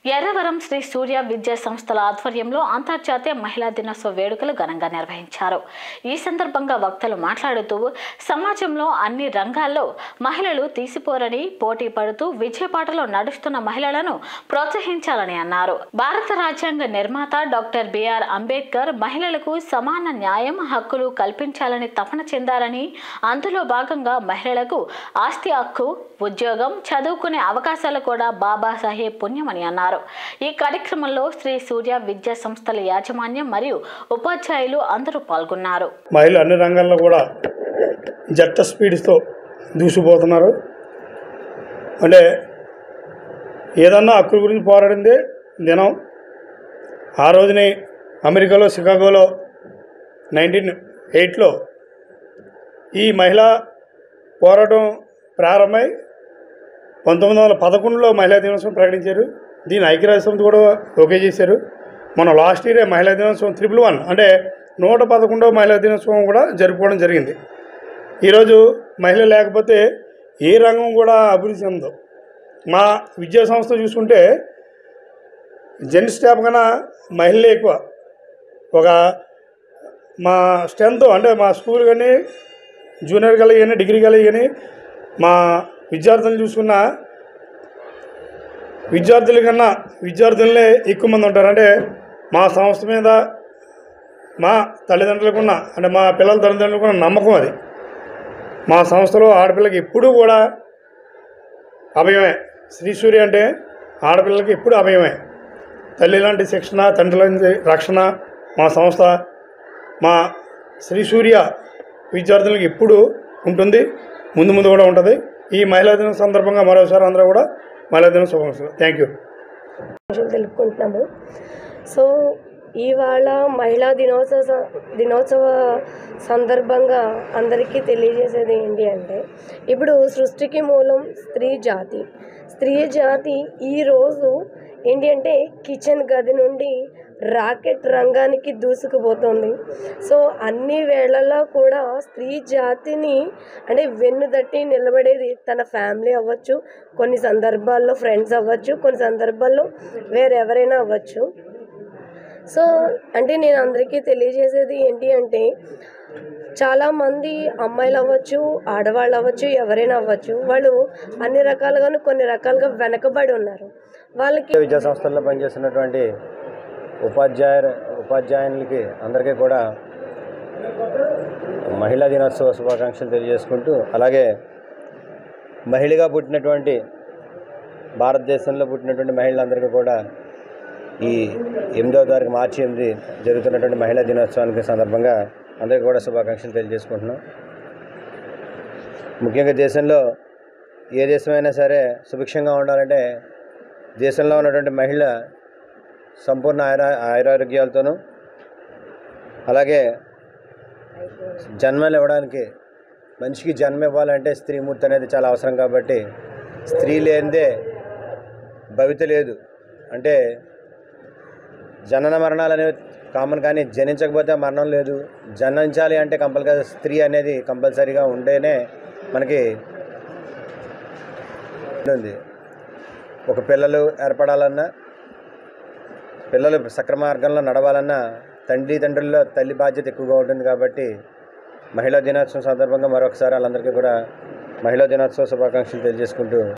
ఎర్రవరం శ్రీ సూర్య విద్యా సంస్థల ఆధ్వర్యంలో అంతర్జాతీయ మహిళా దినోత్సవ వేడుకలు ఘనంగా నిర్వహించారు ఈ సందర్భంగా వక్తలు మాట్లాడుతూ సమాజంలో అన్ని రంగాల్లో మహిళలు తీసిపోరని పోటీ పడుతూ విజయపాటలో నడుస్తున్న మహిళలను ప్రోత్సహించాలని అన్నారు భారత రాజ్యాంగ నిర్మాత డాక్టర్ బిఆర్ అంబేద్కర్ మహిళలకు సమాన న్యాయం హక్కులు కల్పించాలని తపన చెందారని అందులో భాగంగా మహిళలకు ఆస్తి హక్కు ఉద్యోగం చదువుకునే అవకాశాలు కూడా బాబాసాహెబ్ పుణ్యమని అన్నారు ఈ కార్యక్రమంలో శ్రీ సూర్య విద్యా సంస్థల యాజమాన్యం మరియు ఉపాధ్యాయులు అందరూ పాల్గొన్నారు మహిళలు అన్ని రంగాల్లో కూడా జట్ట స్పీడ్స్తో దూసిపోతున్నారు అంటే ఏదన్నా హక్కుల గురించి పోరాడిందే దినం ఆ రోజుని అమెరికాలో షికాగోలో నైన్టీన్ ఎయిట్లో ఈ మహిళా పోరాటం ప్రారంభమై పంతొమ్మిది వందల పదకొండులో మహిళా దినోత్సవం ప్రకటించారు దీని ఐక్యరాజ్య సమితి కూడా ఓకే చేశారు మన లాస్ట్ ఇయరే మహిళా దినోత్సవం త్రిపుల్ వన్ అంటే నూట పదకొండవ మహిళా దినోత్సవం కూడా జరుపుకోవడం జరిగింది ఈరోజు మహిళ లేకపోతే ఏ రంగం కూడా అభివృద్ధి చెందదు మా విద్యా సంస్థ చూసుకుంటే జెంట్ స్టాఫ్ కన్నా మహిళలే ఎక్కువ ఒక మా స్ట్రెంత్ అంటే మా స్కూల్ కానీ జూనియర్ కాలేజ్ కానీ డిగ్రీ కాలేజ్ కానీ మా విద్యార్థులను చూసుకున్న విద్యార్థుల కన్నా విద్యార్థులనే ఎక్కువ మంది ఉంటారు అంటే మా సంస్థ మీద మా తల్లిదండ్రులకు ఉన్న అంటే మా పిల్లల తల్లిదండ్రులకు ఉన్న నమ్మకం అది మా సంస్థలో ఆడపిల్లకి ఎప్పుడూ కూడా అభయమే శ్రీ సూర్య అంటే ఆడపిల్లలకి ఎప్పుడు అభయమే తల్లి లాంటి శిక్షణ తండ్రి లాంటి రక్షణ మా సంస్థ మా శ్రీ సూర్య విద్యార్థులకు ఎప్పుడు ఉంటుంది ముందు ముందు కూడా ఉంటుంది ఈ మహిళా దినం సందర్భంగా మరోసారి అందరూ కూడా మహిళా దినం శుభాకాంక్షలు థ్యాంక్ యూ శుభాకాంక్షలు తెలుపుకుంటున్నాము సో ఇవాళ మహిళా దినోత్సవ స- దినోత్సవ సందర్భంగా అందరికీ తెలియజేసేది ఏంటి అంటే ఇప్పుడు సృష్టికి మూలం స్త్రీ జాతి స్త్రీ జాతి ఈరోజు ఏంటి అంటే కిచెన్ గది నుండి రాకెట్ రంగానికి దూసుకుపోతుంది సో అన్ని వేళల్లో కూడా స్త్రీ జాతిని అంటే వెన్నుదట్టి నిలబడేది తన ఫ్యామిలీ అవ్వచ్చు కొన్ని సందర్భాల్లో ఫ్రెండ్స్ అవ్వచ్చు కొన్ని సందర్భాల్లో వేరెవరైనా అవ్వచ్చు సో అంటే నేను అందరికీ తెలియజేసేది ఏంటి అంటే చాలామంది అమ్మాయిలు అవ్వచ్చు ఆడవాళ్ళు అవ్వచ్చు ఎవరైనా అవ్వచ్చు వాళ్ళు అన్ని రకాలుగాను కొన్ని రకాలుగా వెనకబడి ఉన్నారు వాళ్ళకి విద్యా సంస్థల్లో పనిచేస్తున్నటువంటి ఉపాధ్యాయ ఉపాధ్యాయులకి అందరికీ కూడా మహిళా దినోత్సవ శుభాకాంక్షలు తెలియజేసుకుంటూ అలాగే మహిళగా పుట్టినటువంటి భారతదేశంలో పుట్టినటువంటి మహిళలందరికీ కూడా ఈ ఎనిమిదవ తారీఖు మార్చి ఎనిమిది జరుగుతున్నటువంటి మహిళా దినోత్సవానికి సందర్భంగా అందరికీ కూడా శుభాకాంక్షలు తెలియజేసుకుంటున్నాం ముఖ్యంగా దేశంలో ఏ దేశమైనా సరే సుభిక్షంగా ఉండాలంటే దేశంలో ఉన్నటువంటి మహిళ సంపూర్ణ ఆయుర ఆయురారోగ్యాలతోనూ అలాగే జన్మలు ఇవ్వడానికి మనిషికి జన్మ ఇవ్వాలంటే స్త్రీమూర్తి అనేది చాలా అవసరం కాబట్టి స్త్రీ లేనిదే భవిత లేదు అంటే జనన మరణాలు అనేవి కామన్ కానీ జనించకపోతే మరణం లేదు జనించాలి అంటే కంపల్సరీ స్త్రీ అనేది కంపల్సరీగా ఉంటేనే మనకి ఉంది ఒక పిల్లలు ఏర్పడాలన్నా పిల్లలు సక్రమ మార్గంలో నడవాలన్నా తండ్రి తండ్రుల్లో తల్లి బాధ్యత ఎక్కువగా ఉంటుంది కాబట్టి మహిళా దినోత్సవం సందర్భంగా మరొకసారి వాళ్ళందరికీ కూడా మహిళా దినోత్సవ శుభాకాంక్షలు తెలియజేసుకుంటూ